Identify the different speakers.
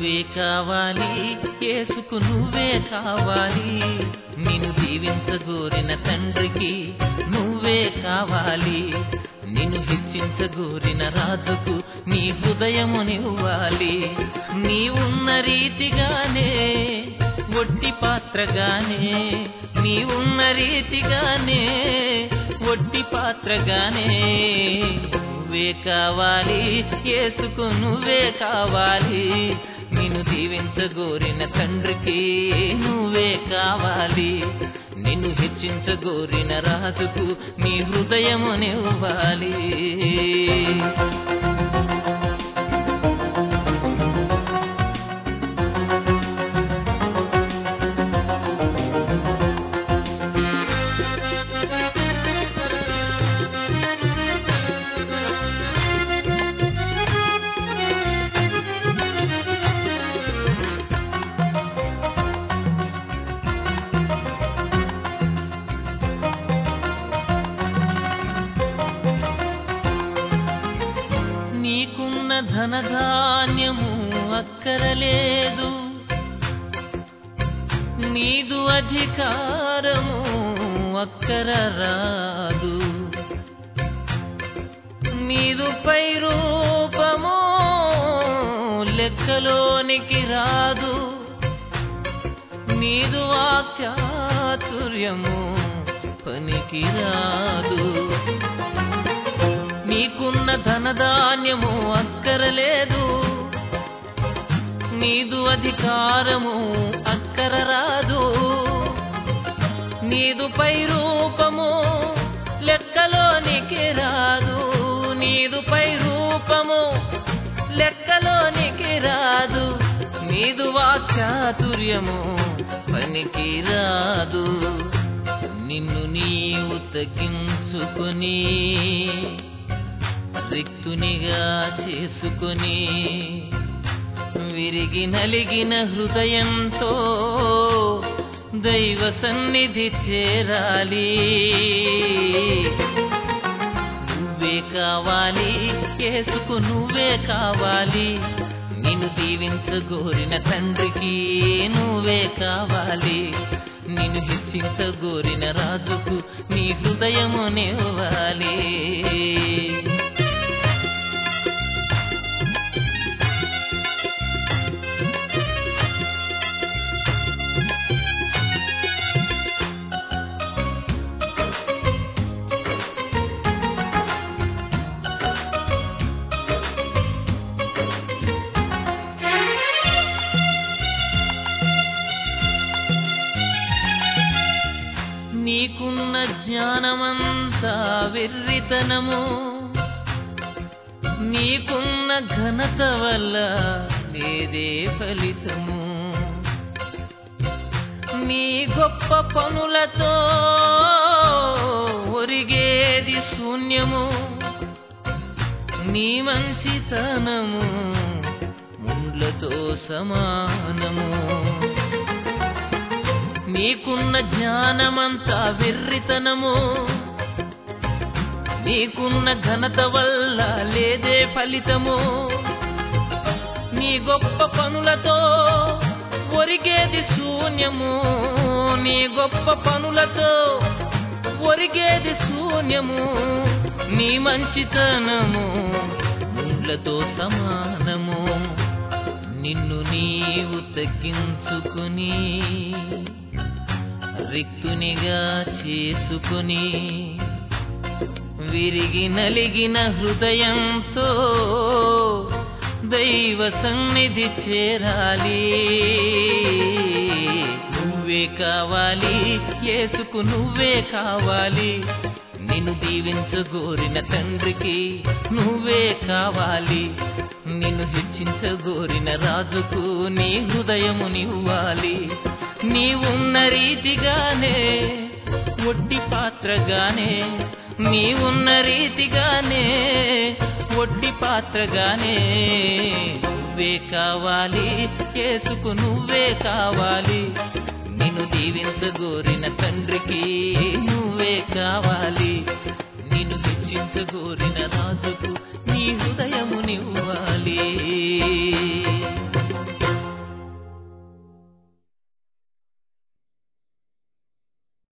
Speaker 1: నువ్వే కావాలి యేసుకు నువ్వే కావాలి నిన్ను దీవించగోరిన తండ్రికి నువ్వే కావాలి నిన్ను హెచ్చించగోరిన రాజుకు నీ హృదయమునివ్వాలి నీవున్న రీతిగానే ఒట్టి పాత్రగానే నీవున్న రీతిగానే ఒట్టి పాత్రగానే నువ్వే కావాలి యేసుకు నువ్వే కావాలి నిన్ను దీవించగోరిన తండ్రికి నువ్వే కావాలి నిన్ను హెచ్చించగోరిన రాజుకు నీ హృదయమునివ్వాలి నీకున్న ధనధాన్యము అక్కరలేదు నీదు అధికారము అక్కర రాదు నీదు పై రూపము లెక్కలోనికి రాదు నీదు వాక్చాతుర్యము పనికి రాదు నీకున్న ధనధాన్యము అక్కరలేదు నీదు అధికారము అక్కర రాదు నీదు పై రూపము లెక్కలోనికి రాదు నీదు పై రూపము లెక్కలోనికి రాదు నీదు వాక్చాతుర్యము పనికి రాదు నిన్ను నీవు తగ్గించుకొని రిక్తునిగా చేసుకొని విరిగి నలిగిన హృదయంతో దైవ సన్నిధి చేరాలి నువ్వే కావాలి కేసుకు నువ్వే కావాలి నిన్ను దీవించగోరిన తండ్రికి నువ్వే కావాలి నిన్ను హెచ్చించగోరిన రాజుకు నీ హృదయమునివ్వాలి నీకున్న జ్ఞానమంతా వెర్రితనము నీకున్న ఘనత వల్ల లేదే ఫలితము నీ గొప్ప పనులతో ఒరిగేది శూన్యము నీ మంచితనము ముండ్లతో సమానము నీకున్న జ్ఞానమంతా వెర్రితనము నీకున్న ఘనత వల్ల లేదే ఫలితము నీ గొప్ప పనులతో ఒరిగేది శూన్యము నీ గొప్ప పనులతో ఒరిగేది శూన్యము నీ మంచితనము ముండ్లతో సమానము నిన్ను నీవు తగ్గించుకుని రిక్తునిగా చేసుకుని విరిగి నలిగిన హృదయంతో దైవ సన్నిధి చేరాలి నువ్వే కావాలి యేసుకు నువ్వే కావాలి నిన్ను దీవించగోరిన తండ్రికి నువ్వే కావాలి నిన్ను హెచ్చించగోరిన రాజుకు నీ హృదయమునివ్వాలి నీవున్న రీతిగానే ఒట్టి పాత్రగానే నీవున్న రీతిగానే ఒట్టి పాత్రగానే నువ్వే కావాలి కేసుకు నువ్వే కావాలి నిన్ను దీవించగోరిన తండ్రికి నువ్వే కావాలి నిన్ను హెచ్చించగోరిన రాజుకు